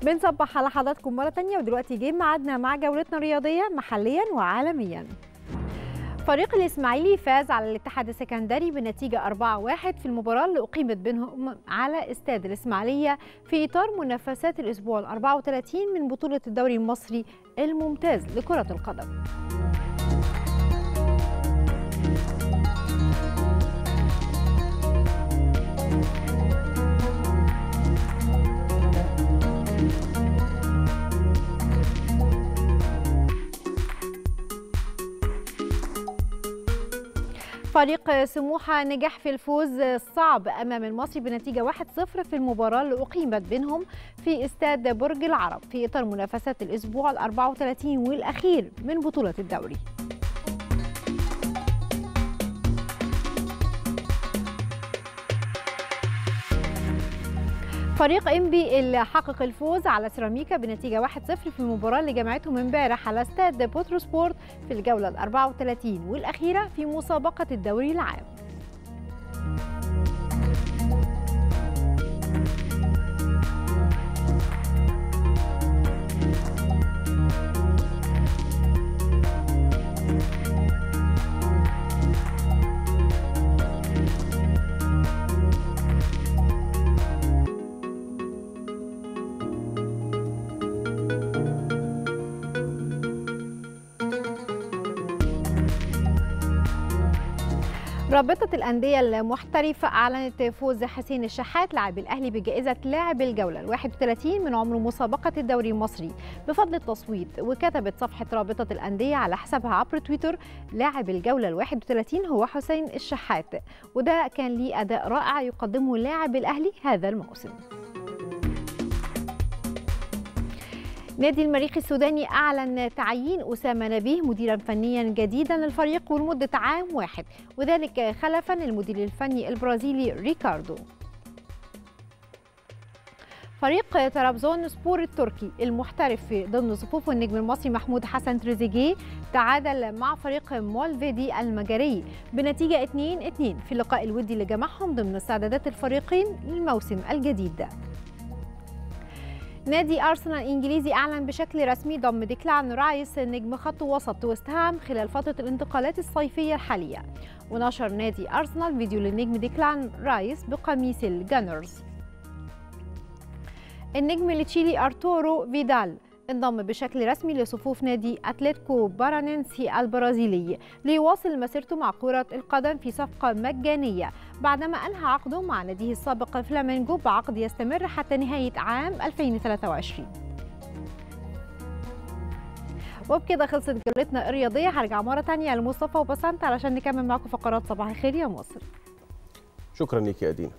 بنصبح على حضراتكم مرة تانية ودلوقتي جه ميعادنا مع جولتنا الرياضية محليا وعالميا فريق الإسماعيلي فاز على الاتحاد السكندري بنتيجة 4-1 في المباراة اللي أقيمت بينهم على استاد الإسماعيلية في إطار منافسات الأسبوع ال 34 من بطولة الدوري المصري الممتاز لكرة القدم. فريق سموحة نجح في الفوز الصعب أمام المصري بنتيجة 1-0 في المباراة اللي أقيمت بينهم في استاد برج العرب في إطار منافسات الأسبوع ال 34 والأخير من بطولة الدوري. فريق انبي اللي حقق الفوز على سيراميكا بنتيجه 1-0 في المباراه اللي جمعتهم امبارح على استاد بوتروسبورت في الجوله ال 34 والاخيره في مسابقه الدوري العام. رابطة الأندية المحترفة أعلنت فوز حسين الشحات لاعب الأهلي بجائزة لاعب الجولة ال 31 من عمر مسابقة الدوري المصري بفضل التصويت وكتبت صفحة رابطة الأندية على حسابها عبر تويتر لاعب الجولة ال 31 هو حسين الشحات وده كان ليه أداء رائع يقدمه لاعب الأهلي هذا الموسم. نادي المريخ السوداني أعلن تعيين أسامة نبيه مديرا فنيا جديدا للفريق ولمدة عام واحد وذلك خلفا للمدير الفني البرازيلي ريكاردو فريق طرابزون سبور التركي المحترف ضمن صفوف النجم المصري محمود حسن تريزيجيه تعادل مع فريق مولفيدي المجري بنتيجة 2-2 في اللقاء الودي اللي جمعهم ضمن استعدادات الفريقين للموسم الجديد نادي ارسنال الانجليزي اعلن بشكل رسمي ضم ديكلان رايس نجم خط وسط ويست هام خلال فتره الانتقالات الصيفيه الحاليه ونشر نادي ارسنال فيديو للنجم ديكلان رايس بقميص الجانرز النجم التشيلي ارتورو فيدال انضم بشكل رسمي لصفوف نادي اتلتيكو بارانينسي البرازيلي ليواصل مسيرته مع كرة القدم في صفقة مجانية بعدما أنهى عقده مع ناديه السابق فلامينجو بعقد يستمر حتى نهاية عام 2023 وبكده خلصت جولتنا الرياضية هرجع مرة تانية لمصطفى وبسنت علشان نكمل معكم فقرات صباح الخير يا مصر شكرا ليك يا أدينا